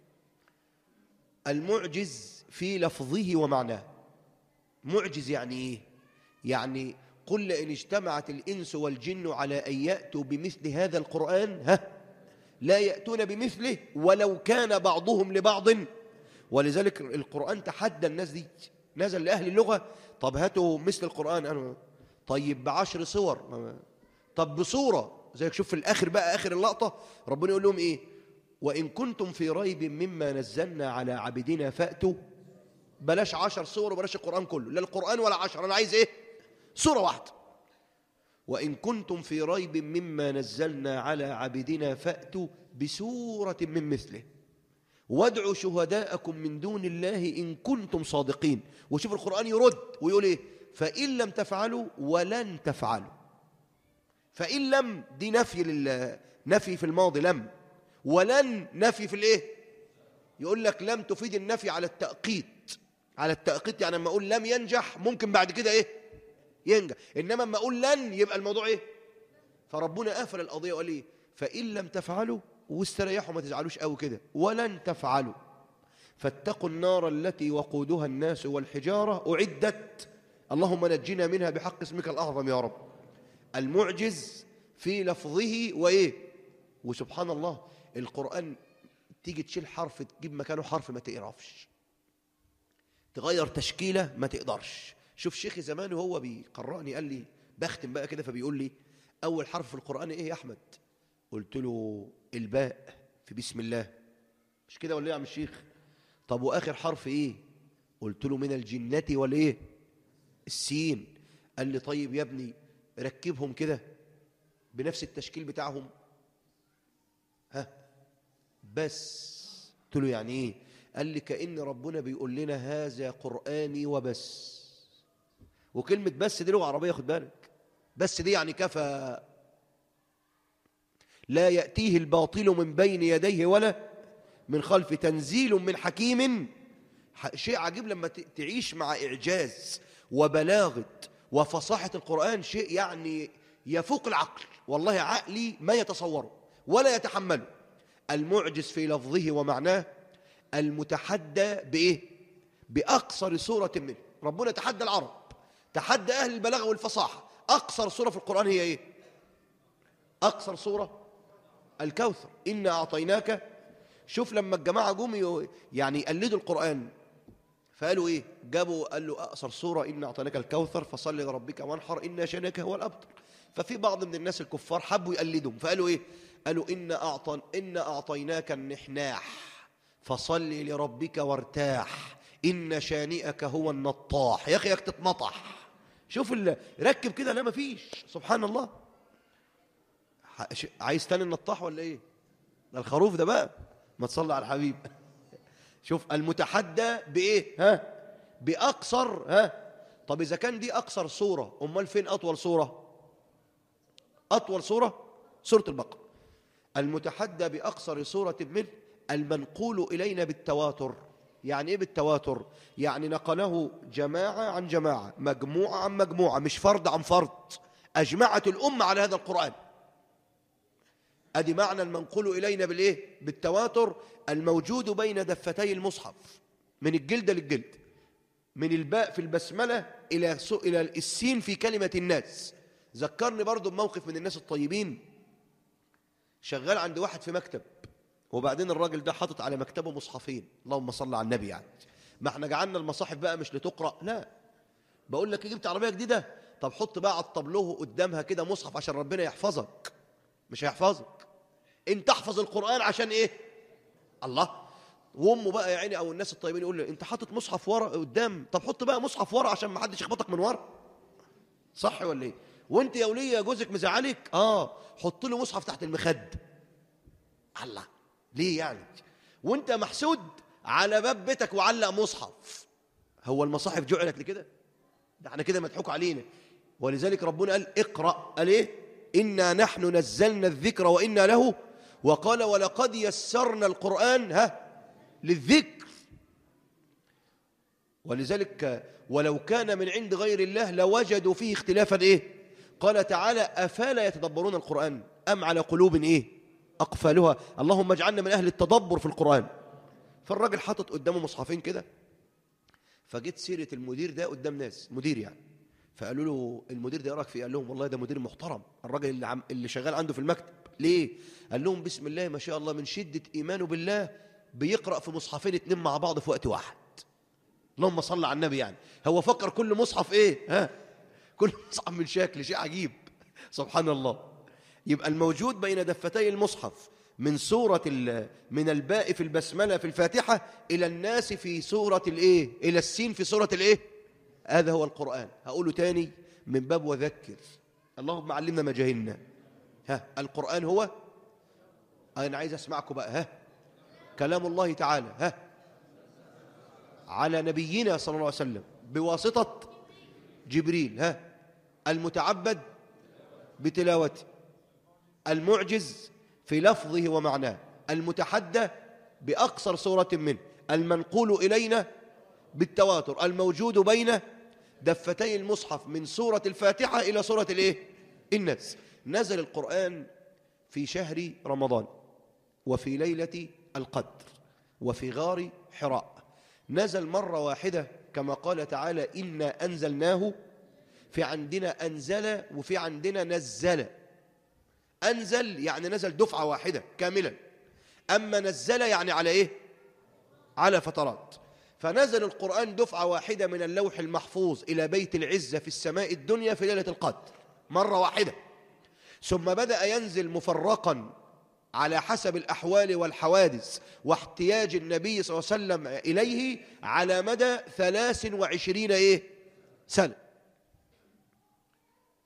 المعجز في لفظه ومعناه معجز يعني إيه؟ يعني قل لئن اجتمعت الإنس والجن على أن يأتوا بمثل هذا القرآن ها لا يأتون بمثله ولو كان بعضهم لبعض ولذلك القرآن تحدى الناس دي نزل لأهل اللغة طب هاتوا مثل القرآن أنا طيب بعشر صور ما- طب بصورة زي شوف في الآخر بقى آخر اللقطة ربنا يقول لهم إيه وإن كنتم في ريب مما نزلنا على عبدنا فأتوا بلاش عشر صور وبلاش القرآن كله لا القرآن ولا عشر أنا عايز إيه صورة واحدة وإن كنتم في ريب مما نزلنا على عبدنا فأتوا بسورة من مثله وادعوا شهداءكم من دون الله إن كنتم صادقين وشوف القرآن يرد ويقول إيه فإن لم تفعلوا ولن تفعلوا فإن لم دي نفي لل نفي في الماضي لم ولن نفي في الإيه يقول لك لم تفيد النفي على التأقيت على التأقيت يعني لما أقول لم ينجح ممكن بعد كده إيه ينجح إنما لما أقول لن يبقى الموضوع إيه فربنا قفل القضية وقال إيه فإن لم تفعلوا واستريحوا ما تزعلوش قوي كده ولن تفعلوا فاتقوا النار التي وقودها الناس والحجارة أعدت اللهم نجنا منها بحق اسمك الأعظم يا رب المعجز في لفظه وإيه وسبحان الله القرآن تيجي تشيل حرف تجيب مكانه حرف ما تقرفش تغير تشكيلة ما تقدرش شوف شيخي زمان وهو بيقرأني قال لي بختم بقى كده فبيقول لي أول حرف في القرآن إيه يا أحمد قلت له الباء في بسم الله مش كده ولا ايه يا عم الشيخ طب واخر حرف ايه قلت له من الجنة والايه السين قال لي طيب يا ابني ركبهم كده بنفس التشكيل بتاعهم ها بس قلت له يعني ايه قال لي كأن ربنا بيقول لنا هذا قرآني وبس وكلمة بس دي لغة عربية خد بالك بس دي يعني كفى لا يأتيه الباطل من بين يديه ولا من خلف تنزيل من حكيم ح- شيء عجيب لما ت- تعيش مع إعجاز وبلاغة وفصاحة القرآن شيء يعني يفوق العقل والله عقلي ما يتصوره ولا يتحمله المعجز في لفظه ومعناه المتحدى بإيه؟ بأقصر سورة منه ربنا تحدى العرب تحدى أهل البلاغة والفصاحة أقصر سورة في القرآن هي إيه؟ أقصر سورة الكوثر إنا أعطيناك شوف لما الجماعة جم يو- يعني يقلدوا القرآن فقالوا إيه جابوا قال له أقصر سورة إنا أعطيناك الكوثر فصل لربك وانحر إن شانك هو الأبتر ففي بعض من الناس الكفار حبوا يقلدهم فقالوا إيه قالوا إن أعطن إن أعطيناك النحناح فصل لربك وارتاح إن شانئك هو النطاح يا أخي ياك تتنطح شوف ال- ركب كده لا مفيش سبحان الله ح- ش- عايز تاني النطاح ولا ايه ده الخروف ده بقى ما تصلي على الحبيب شوف المتحدى بايه ها باقصر ها طب اذا كان دي اقصر سوره امال فين اطول سوره اطول سوره سوره البقره المتحدى باقصر سوره منه المنقول الينا بالتواتر يعني ايه بالتواتر يعني نقله جماعه عن جماعه مجموعه عن مجموعه مش فرد عن فرد اجمعت الامه على هذا القران ادي معنى المنقول الينا بالايه بالتواتر الموجود بين دفتي المصحف من الجلده للجلد من الباء في البسمله الى سو الى السين في كلمه الناس ذكرني برضو بموقف من الناس الطيبين شغال عند واحد في مكتب وبعدين الراجل ده حاطط على مكتبه مصحفين اللهم صل على النبي يعني ما احنا جعلنا المصاحف بقى مش لتقرا لا بقول لك جبت عربيه جديده طب حط بقى على الطابلوه قدامها كده مصحف عشان ربنا يحفظك مش هيحفظك انت احفظ القران عشان ايه الله وامه بقى يا عيني او الناس الطيبين يقول له انت حاطط مصحف ورا قدام طب حط بقى مصحف ورا عشان ما حدش يخبطك من ورا صح ولا ايه وانت يا وليه جوزك مزعلك اه حط له مصحف تحت المخد الله ليه يعني وانت محسود على باب بيتك وعلق مصحف هو المصاحف جعلت لكده ده احنا كده مضحوك علينا ولذلك ربنا قال اقرا قال ايه انا نحن نزلنا الذكر وانا له وقال ولقد يسرنا القران ها للذكر ولذلك ولو كان من عند غير الله لوجدوا فيه اختلافا ايه قال تعالى افلا يتدبرون القران ام على قلوب ايه اقفالها اللهم اجعلنا من اهل التدبر في القران فالراجل حاطط قدامه مصحفين كده فجيت سيره المدير ده قدام ناس مدير يعني فقالوا له المدير ده يراك فيه قال لهم والله ده مدير محترم الراجل اللي, عم اللي شغال عنده في المكتب ليه قال لهم بسم الله ما شاء الله من شده ايمانه بالله بيقرا في مصحفين اتنين مع بعض في وقت واحد اللهم صل على النبي يعني هو فكر كل مصحف ايه ها كل مصحف من شكل شيء عجيب سبحان الله يبقى الموجود بين دفتي المصحف من سورة ال- من الباء في البسملة في الفاتحة إلى الناس في سورة الإيه إلى السين في سورة الإيه هذا هو القرآن هقوله تاني من باب وذكر اللهم علمنا ما جهلنا ها القرآن هو أنا عايز أسمعكم بقى ها كلام الله تعالى ها على نبينا صلى الله عليه وسلم بواسطة جبريل ها المتعبد بتلاوته المعجز في لفظه ومعناه المتحدى بأقصر صورة منه المنقول إلينا بالتواتر الموجود بين دفتي المصحف من سورة الفاتحة إلى سورة الإيه؟ الناس نزل القرآن في شهر رمضان وفي ليلة القدر وفي غار حراء نزل مرة واحدة كما قال تعالى إنا أنزلناه في عندنا أنزل وفي عندنا نزل أنزل يعني نزل دفعة واحدة كاملا أما نزل يعني على إيه على فترات فنزل القرآن دفعة واحدة من اللوح المحفوظ إلى بيت العزة في السماء الدنيا في ليلة القدر مرة واحدة ثم بدأ ينزل مفرقا على حسب الأحوال والحوادث واحتياج النبي صلى الله عليه وسلم إليه على مدى ثلاث وعشرين إيه؟ سنة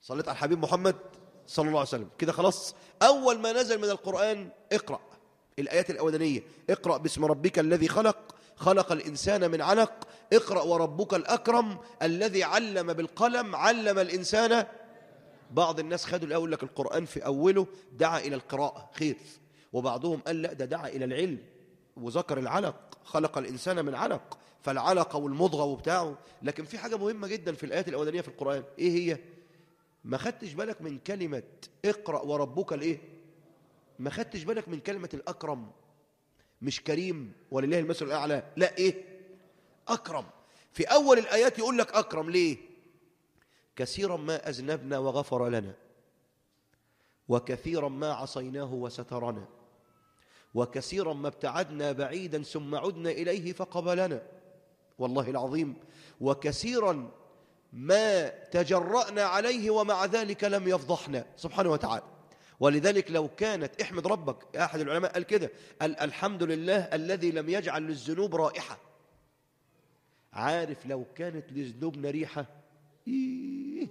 صليت على الحبيب محمد صلى الله عليه وسلم كده خلاص أول ما نزل من القرآن اقرأ الآيات الأولانية اقرأ باسم ربك الذي خلق خلق الإنسان من علق اقرأ وربك الأكرم الذي علم بالقلم علم الإنسان بعض الناس خدوا الأول لك القرآن في أوله دعا إلى القراءة خير وبعضهم قال لا ده دعا إلى العلم وذكر العلق خلق الإنسان من علق فالعلق والمضغة وبتاعه لكن في حاجة مهمة جدا في الآيات الأولانية في القرآن إيه هي؟ ما خدتش بالك من كلمة اقرأ وربك الإيه؟ ما خدتش بالك من كلمة الأكرم مش كريم ولله المثل الأعلى لا إيه؟ أكرم في أول الآيات يقول لك أكرم ليه؟ كثيرا ما أذنبنا وغفر لنا وكثيرا ما عصيناه وسترنا وكثيرا ما ابتعدنا بعيدا ثم عدنا إليه فقبلنا والله العظيم وكثيرا ما تجرأنا عليه ومع ذلك لم يفضحنا سبحانه وتعالى ولذلك لو كانت احمد ربك أحد العلماء قال كده قال الحمد لله الذي لم يجعل للذنوب رائحة عارف لو كانت لذنوبنا ريحة إيه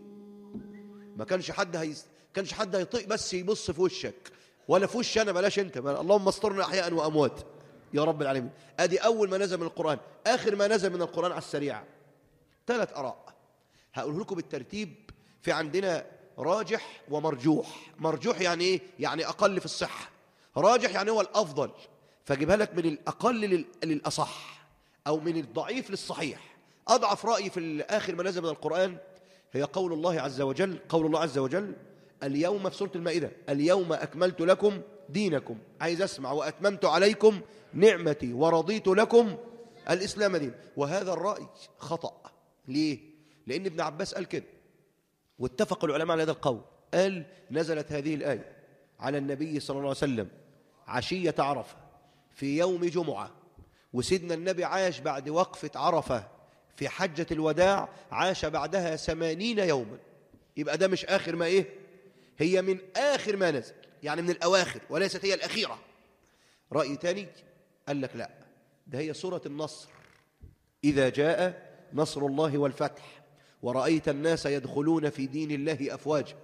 ما كانش حد هيس... كانش حد هيطيق بس يبص في وشك ولا في وش انا بلاش انت ما- اللهم استرنا احياء واموات يا رب العالمين ادي اول ما نزل من القران اخر ما نزل من القران على السريع ثلاث اراء هقول لكم بالترتيب في عندنا راجح ومرجوح مرجوح يعني ايه يعني اقل في الصحه راجح يعني هو الافضل فاجيبها لك من الاقل لل... للاصح او من الضعيف للصحيح اضعف راي في اخر ما نزل من القران هي قول الله عز وجل قول الله عز وجل اليوم في سوره المائده اليوم اكملت لكم دينكم عايز اسمع واتممت عليكم نعمتي ورضيت لكم الاسلام دين وهذا الراي خطا ليه لان ابن عباس قال كده واتفق العلماء على هذا القول قال نزلت هذه الآية على النبي صلى الله عليه وسلم عشية عرفة في يوم جمعة وسيدنا النبي عاش بعد وقفة عرفة في حجة الوداع عاش بعدها ثمانين يوما يبقى ده مش آخر ما إيه هي من آخر ما نزل يعني من الأواخر وليست هي الأخيرة رأي تاني قال لك لا ده هي سورة النصر إذا جاء نصر الله والفتح ورأيت الناس يدخلون في دين الله أفواجا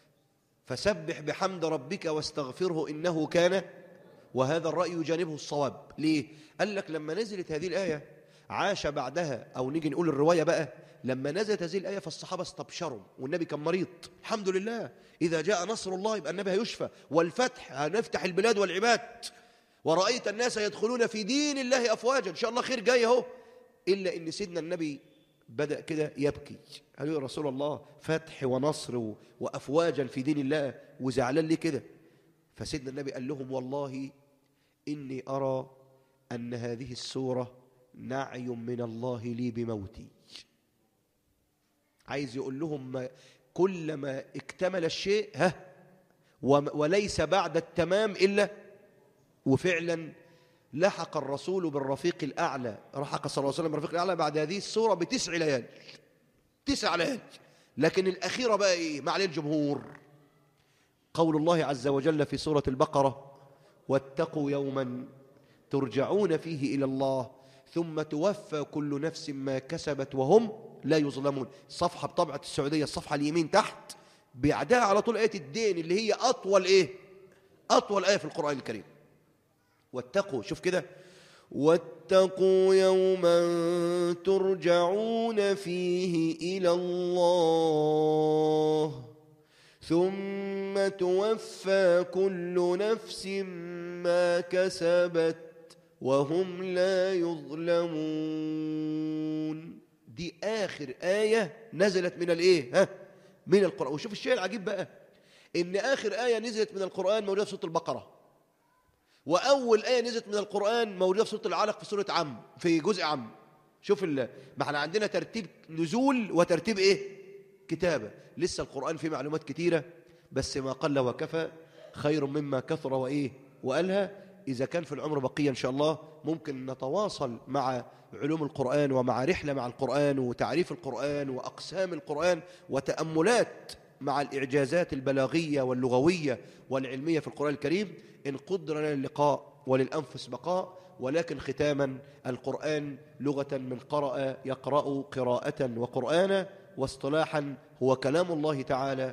فسبح بحمد ربك واستغفره إنه كان وهذا الرأي يجانبه الصواب ليه؟ قال لك لما نزلت هذه الآية عاش بعدها أو نيجي نقول الرواية بقى لما نزلت هذه الآية فالصحابة استبشروا والنبي كان مريض الحمد لله إذا جاء نصر الله يبقى النبي هيشفى والفتح هنفتح البلاد والعباد ورأيت الناس يدخلون في دين الله أفواجا إن شاء الله خير جاي أهو إلا إن سيدنا النبي بدأ كده يبكي قال له يا رسول الله فتح ونصر و- وأفواجا في دين الله وزعلان ليه كده فسيدنا النبي قال لهم والله إني أرى أن هذه السورة نعي من الله لي بموتي عايز يقول لهم ما كلما اكتمل الشيء ها وم- وليس بعد التمام إلا وفعلا لحق الرسول بالرفيق الأعلى لحق صلى الله عليه وسلم بالرفيق الأعلى بعد هذه السورة بتسع ليالي تسع ليالي لكن الأخيرة بقى إيه مع الجمهور قول الله عز وجل في سورة البقرة واتقوا يوما ترجعون فيه إلى الله ثم توفى كل نفس ما كسبت وهم لا يظلمون صفحة بطبعة السعودية الصفحة اليمين تحت بعدها على طول آية الدين اللي هي أطول إيه أطول آية في القرآن الكريم واتقوا شوف كده واتقوا يوما ترجعون فيه إلى الله ثم توفى كل نفس ما كسبت وهم لا يظلمون دي آخر آية نزلت من الإيه ها من القرآن وشوف الشيء العجيب بقى إن آخر آية نزلت من القرآن موجودة في سورة البقرة واول ايه نزلت من القران موجوده في سوره العلق في سوره عم في جزء عم شوف ال... ما احنا عندنا ترتيب نزول وترتيب ايه كتابه لسه القران فيه معلومات كتيره بس ما قل وكفى خير مما كثر وايه وقالها اذا كان في العمر بقيه ان شاء الله ممكن نتواصل مع علوم القران ومع رحله مع القران وتعريف القران واقسام القران وتاملات مع الإعجازات البلاغية واللغوية والعلمية في القرآن الكريم إن قدر لنا اللقاء وللأنفس بقاء ولكن ختاما القرآن لغة من قرأ يقرأ قراءة وقرآنا واصطلاحا هو كلام الله تعالى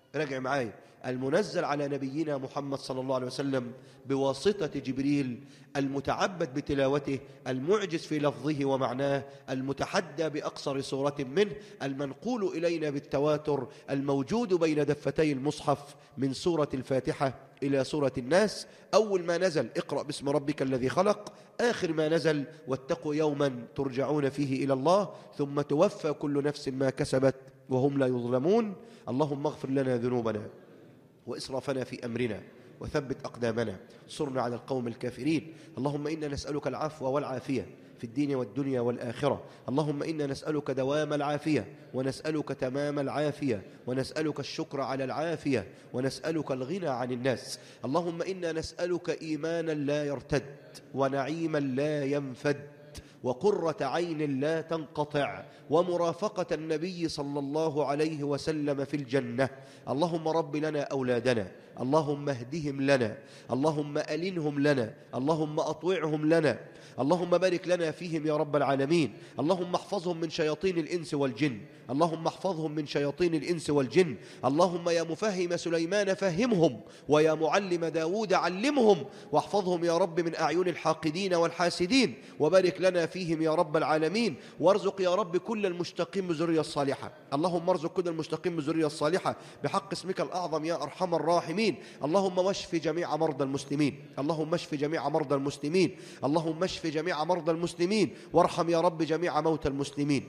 راجع معايا المنزل على نبينا محمد صلى الله عليه وسلم بواسطة جبريل المتعبد بتلاوته المعجز في لفظه ومعناه المتحدى بأقصر صورة منه المنقول إلينا بالتواتر الموجود بين دفتي المصحف من سورة الفاتحة إلى سورة الناس أول ما نزل اقرأ باسم ربك الذي خلق آخر ما نزل واتقوا يوما ترجعون فيه إلى الله ثم توفى كل نفس ما كسبت وهم لا يظلمون اللهم اغفر لنا ذنوبنا وإسرافنا في أمرنا وثبت أقدامنا صرنا على القوم الكافرين اللهم إنا نسألك العفو والعافية في الدين والدنيا والآخرة اللهم إنا نسألك دوام العافية ونسألك تمام العافية ونسألك الشكر على العافية ونسألك الغنى عن الناس اللهم إنا نسألك إيمانا لا يرتد ونعيما لا ينفد وقرة عين لا تنقطع ومرافقة النبي صلى الله عليه وسلم في الجنة اللهم رب لنا أولادنا اللهم اهدهم لنا اللهم ألنهم لنا اللهم أطوعهم لنا اللهم بارك لنا فيهم يا رب العالمين اللهم احفظهم من شياطين الإنس والجن اللهم احفظهم من شياطين الإنس والجن اللهم يا مفهم سليمان فهمهم ويا معلم داود علمهم واحفظهم يا رب من أعين الحاقدين والحاسدين وبارك لنا فيهم يا رب العالمين وارزق يا رب كل المشتقين بذرية الصالحة اللهم ارزق كل المشتقين بذرية الصالحة بحق اسمك الأعظم يا أرحم الراحمين اللهم واشف جميع مرضى المسلمين اللهم اشف جميع مرضى المسلمين اللهم اشف جميع مرضى المسلمين وارحم يا رب جميع موتى المسلمين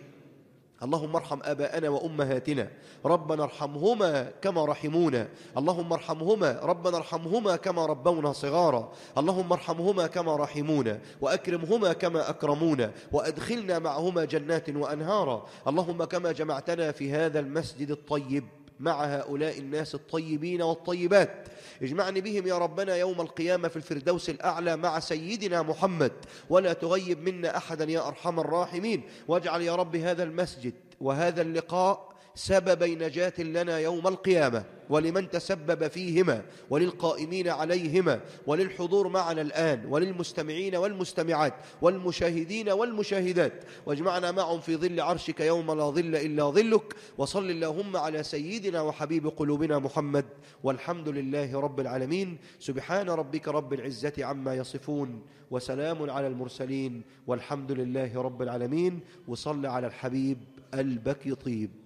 اللهم ارحم آباءنا وأمهاتنا ربنا ارحمهما كما رحمونا اللهم ارحمهما ربنا ارحمهما كما ربونا صغارا اللهم ارحمهما كما رحمونا وأكرمهما كما أكرمونا وأدخلنا معهما جنات وأنهارا اللهم كما جمعتنا في هذا المسجد الطيب مع هؤلاء الناس الطيبين والطيبات اجمعني بهم يا ربنا يوم القيامة في الفردوس الأعلى مع سيدنا محمد ولا تغيب منا أحدا يا أرحم الراحمين واجعل يا رب هذا المسجد وهذا اللقاء سببي نجاة لنا يوم القيامة ولمن تسبب فيهما وللقائمين عليهما وللحضور معنا الآن وللمستمعين والمستمعات والمشاهدين والمشاهدات واجمعنا معهم في ظل عرشك يوم لا ظل إلا ظلك وصل اللهم على سيدنا وحبيب قلوبنا محمد والحمد لله رب العالمين سبحان ربك رب العزة عما يصفون وسلام على المرسلين والحمد لله رب العالمين وصل على الحبيب البكي طيب